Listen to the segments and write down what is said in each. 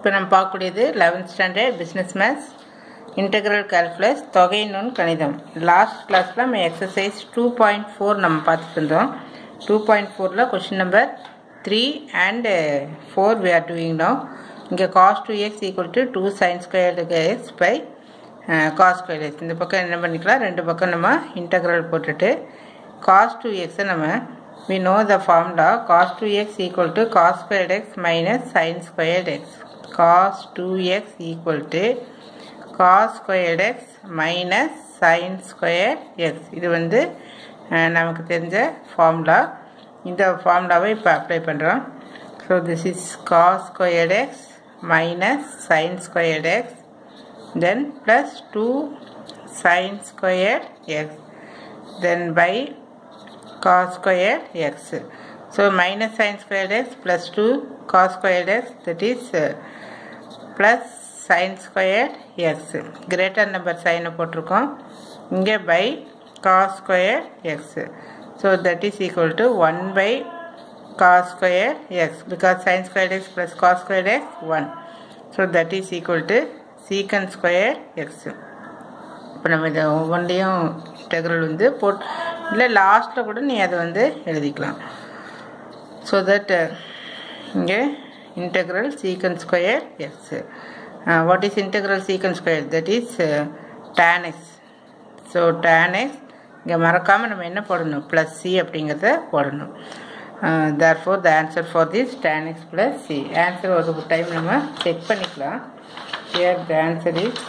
இப்போ நம்ம பார்க்கக்கூடியது eleventh standard business maths integral calculus தொகை நுண் கணிதம் லாஸ்ட் கிளாஸில் நம்ம எக்ஸசைஸ் டூ பாயிண்ட் ஃபோர் நம்ம பார்த்துட்டு இருந்தோம் டூ பாயிண்ட் ஃபோரில் question number three and four we are doing no இங்கே cos two x equal to two sin squared x by cos squared x இந்த பக்கம் என்ன பண்ணிக்கலாம் ரெண்டு பக்கம் நம்ம இன்டெக்ரல் போட்டுட்டு காஸ் டூ எக்ஸை நம்ம we know the formula cos 2x equal to cos squared x minus sin squared x cos 2x equal to cos squared x minus sin squared x இது வந்து அஹ், நமக்கு தெரிஞ்ச ஃபார்முலா இந்த ஃபார்முலாவை இப்போ அப்ளை பண்ணுறோம் so this is cos squared x minus sin squared x then plus 2 sin squared x then by cos squared x. So minus sin squared x plus 2 cos squared x that is uh, plus sin squared x. Greater number sign போட்டிருக்கோம் இங்கே by cos squared x. So that is equal to 1 by cos squared x because sin squared x plus cos squared x 1. So that is equal to secant squared x. இப்போ நம்ம இதை ஒவ்வொன்றையும் integral வந்து boat இல்லை லாஸ்ட்டில் கூட நீ அதை வந்து எழுதிக்கலாம் ஸோ தட் இங்கே integral secant squared x what is integral secant squared that is tan x so tan x இங்கே மறக்காமல் நம்ம என்ன போடணும் ப்ளஸ் சி அப்படிங்கிறத போடணும் therefore the answer for this tan x plus C answer ஒரு time நம்ம செக் பண்ணிக்கலாம் here the answer is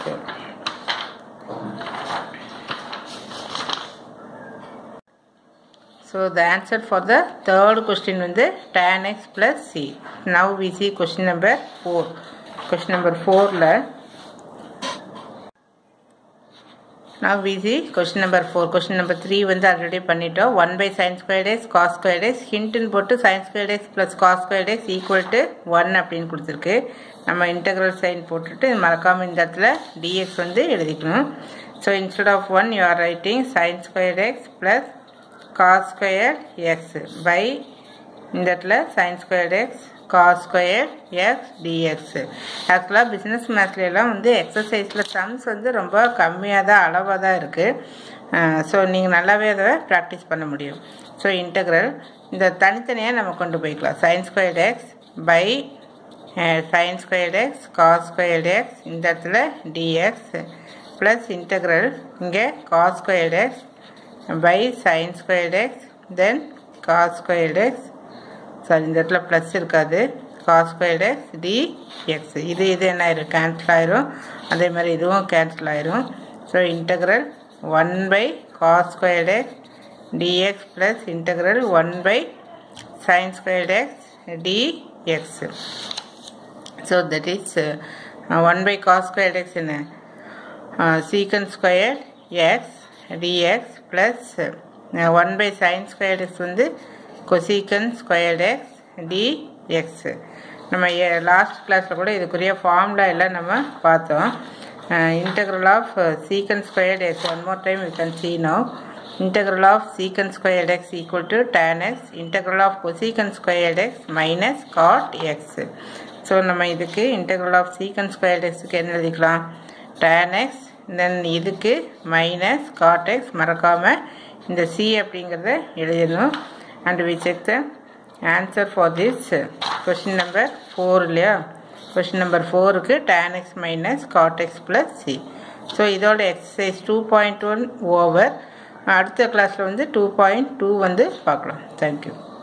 So the answer for the third question வந்து tan x plus c. Now we see question number 4. Question number 4ல Now we see question number 4. Question number 3 வந்து already பண்ணிட்டோம் 1 by sin squared x cos squared x hintன்னு போட்டு sin squared x plus cos squared x equal to 1 அப்படின்னு கொடுத்துருக்கு நம்ம integral sign போட்டுட்டு மறக்காம இந்த இடத்துல dx வந்து எழுதிக்கணும் so instead of one you are writing sin squared x plus cos squared x by இந்த இடத்துல sin squared x cos squared x dx ஆக்சுவலாக பிஸ்னஸ் மேத்ஸ்லாம் வந்து எக்ஸசைஸில் சம்ஸ் வந்து ரொம்ப கம்மியாக தான் அளவாக தான் இருக்குது ஸோ நீங்கள் நல்லாவே அதை ப்ராக்டிஸ் பண்ண முடியும் ஸோ இன்டெக்ரல் இந்த தனித்தனியாக நம்ம கொண்டு போய்க்கலாம் sin squared x by sin squared x cos squared x இந்த இடத்துல dx ப்ளஸ் இன்டெக்ரல் இங்கே cos squared x by sin squared x then cos squared x sorry இந்த இடத்துல ப்ளஸ் இருக்காது cos squared x dx இது இது என்ன ஆயிரும் கேன்சல் ஆயிரும் அதே மாதிரி இதுவும் கேன்சல் ஆயிரும் so integral one by cos squared x dx plus integral one by sin squared x dx so that is one by cos squared x என்ன secant squared x dx plus uh, 1 by sin squared x வந்து cosecant squared x dx நம்ம last கிளாஸில் கூட இதுக்குரிய formula எல்லாம் நம்ம பார்த்தோம் integral of secant squared x one more time you can see no integral of secant squared x equal to tan x integral of cosecant squared x minus cot x so நம்ம இதுக்கு integral of secant squared எக்ஸுக்கு என்ன எழுதிக்கலாம் tan X தென் இதுக்கு minus cot X மறக்காமல் இந்த C அப்படிங்கிறத எழுதிடணும் and we check the answer for this question number four இல்லையா கொஷின் நம்பர் ஃபோருக்கு tan x minus cot x plus C so இதோட exercise two point one over அடுத்த கிளாஸில் வந்து டூ பாயிண்ட் டூ வந்து பார்க்கலாம் தேங்க்யூ